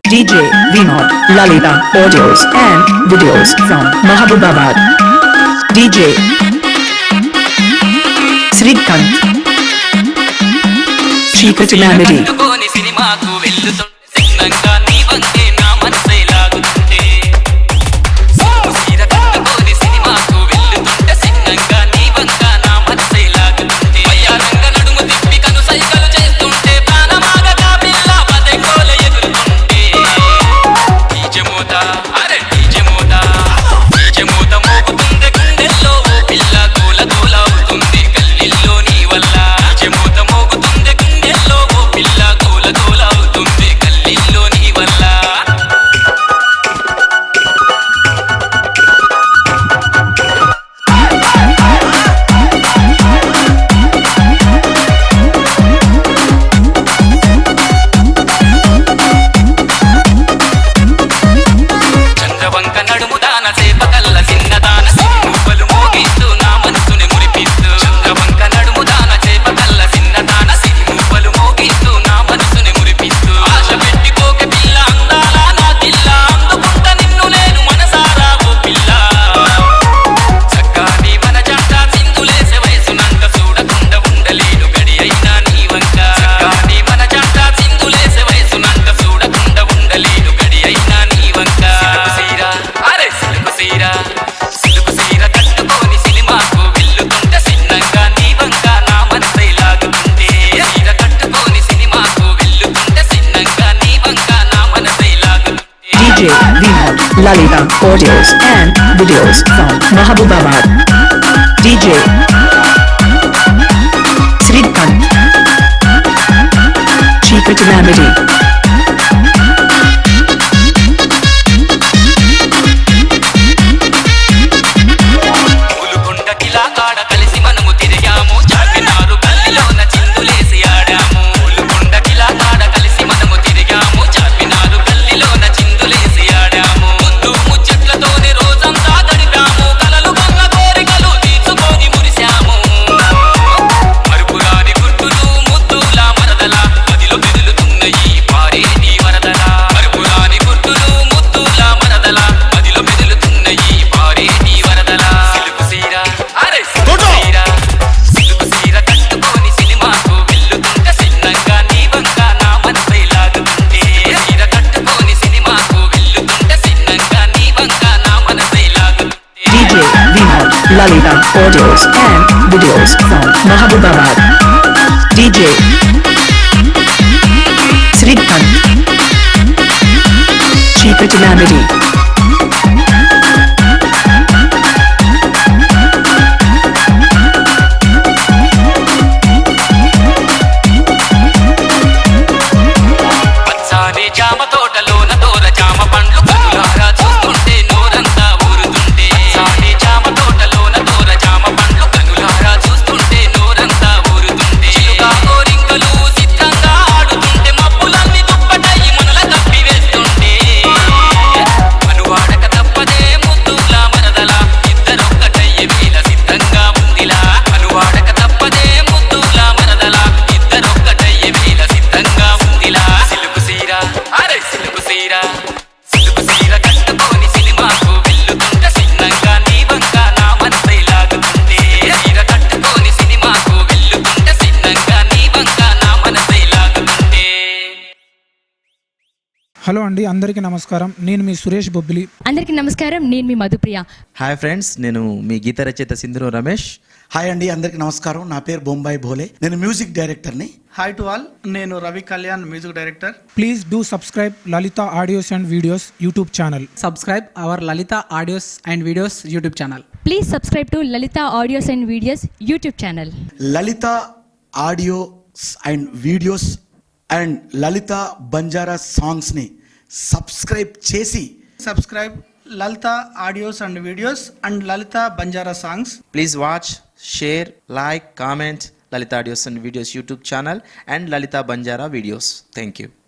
DJ Vinod Lalita audios and videos from Mahabubabad. DJ Srikant Chikati Melody. కట్టుకొని సినిమాకు వెళ్ళుతుంటే సిన్నంగా నీ వంకే నా మనసే లాగుతుంటే చీర కట్టుకొని సినిమాకు వెళ్ళుతుంటే సిన్నంగా నీ వంక నా మనసే లాగుతుంటే వయ్యారంగా నడుము తిప్పి కను సైకలు చేస్తుంటే ప్రాణమాగగా పిల్ల బదెకోల ఎగురుతుంటే డీజే మోత అరే డీజే మోత డీజే మోత మోగుతుంది గుండెల్లో ఓ పిల్ల గోల గోల అవుతుంది గల్లీల్లో నీ వల్ల డీజే మోత మోగుతుంది గుండెల్లో ఓ పిల్ల గోల గోల అవుతుంది గల్లీల్లో నీ వల్ల చంద్రవంక నడుము దాన సేప కల్ల సిన్నదాన సిరిమూపలు మోగిస్తూ నా మనసుని మురిపిస్తూ చంద్రవంక నడుము దాన చేప కల్ల సిన్నదాన సిరిమూపలు మోగిస్తూ నా మనసుని మురిపిస్తూ ఆశ పెట్టుకోక పిల్ల అందాల నా పిల్ల అందుకుంట నిన్ను నేను మనసారా ఓ పిల్ల చక్కని మన జంట సింధులేసే వయసునంక చూడకుండా ఉండలేను గడి అయినా నీ వంక చక్కని మన జంట సింధులేసే వయసునంక చూడకుండా ఉండలేను గడి అయినా నీ వంక సిలుకు సీర అరే సిలుకు సీర సిలుకు సీర కట్టుకొని సినిమాకు వెళ్ళుతుంటే సిన్నంగా నీ వంక నా మనసై లాగుతుంటే సీర కట్టుకొని సినిమాకు వెళ్ళుతుంటే సిన్నంగా నీ వంక నా మనసై లాగుతుంటే DJ Vinod Lalita audios and videos from Mahabubabad. DJ Srikant Chikati Melody. పూలుకొండ కిలా కాడ కలిసి మనము తిరిగాము చార్మినారు గల్లీలోన చిందులేసి ఆడాము పూలుకొండ కిలా కాడ కలిసి మనము తిరిగాము చార్మినారు గల్లీలోన చిందులేసి ఆడాము ముద్దు ముచ్చట్లతోనే రోజంతా గడిపాము కలలు కన్న కోరికలు తీర్చుకొని మురిశాము మరుపురాని గుర్తులు ముద్దుల మరదల మదిలో మెదులుతున్నయి పారేటి వరదల మరుపురాని గుర్తులు ముద్దుల మరదల మదిలో మెదులుతున్నయి పారేటి వరదల సిలుకు సీర అరే సిలుకు సీర సిలుకు సీర కట్టుకొని సినిమాకు వెళ్ళుతుంటే సిన్నంగా నీ వంక నా మనసై లాగుతుంటే సీర కట్టుకొని సినిమాకు వెళ్ళుతుంటే సిన్నంగా నీ వంక నా మనసై లాగుతుంటే DJ Vinod Lalita audios and videos from Mahabubabad. DJ Srikant Chikati Melody. పచ్చాని జామ తోటలోన దూర జామ పండ్లు కనులారా చూస్తుంటే నోరంతా ఊరుతుంటే పచ్చాని జామ తోటలోన దూర జామ పండ్లు కనులారా చూస్తుంటే నోరంతా ఊరుతుంటే చిలుక కోరింకలు సిద్ధంగా ఆడుతుంటే మబ్బులన్నీ దుప్పటయి మనల కప్పి వేస్తుంటే మనువాడక తప్పదే ముద్దుల మరదల ఇద్దరొక్కటయ్యే వీల సిద్ధంగా ఉందిలా మనువాడక తప్పదే ముద్దుల మరదల ఇద్దరొక్కటయ్యే వీల సిద్ధంగా ఉందిలా సిలుకు సీర అరే సిలుకు సీర సిలుకు సీర కట్టుకొని సినిమాకు వెళ్ళుతుంటే సిన్నంగా నీ వంక నా మనసై లాగుతుంటే సీర కట్టుకొని సినిమాకు వెళ్ళుతుంటే సిన్నంగా నీ వంక నా మనసై లాగుతుంటే హలో అండి అందరికీ నమస్కారం నేను మీ సురేష్ బొబ్బిలి అందరికీ నమస్కారం నేను మీ మధుప్రియ హాయ్ ఫ్రెండ్స్ నేను మీ గీత రచయిత సింధురు రమేష్ హాయ్ అండి అందరికి నమస్కారం నా పేరు బొంబాయి భోలే నేను మ్యూజిక్ డైరెక్టర్ని హాయ్ టు ఆల్ నేను Ravi Kalyan music director please do subscribe Lalita audios and videos YouTube channel subscribe our Lalita audios and videos YouTube channel. Please subscribe to Lalita audios and videos YouTube channel Lalita audio and videos and Lalita Banjara సాంగ్స్ని subscribe చేసి subscribe Lalita audios and videos and Lalita Banjara songs please watch share like comment Lalita audios and videos YouTube channel and Lalita Banjara videos thank you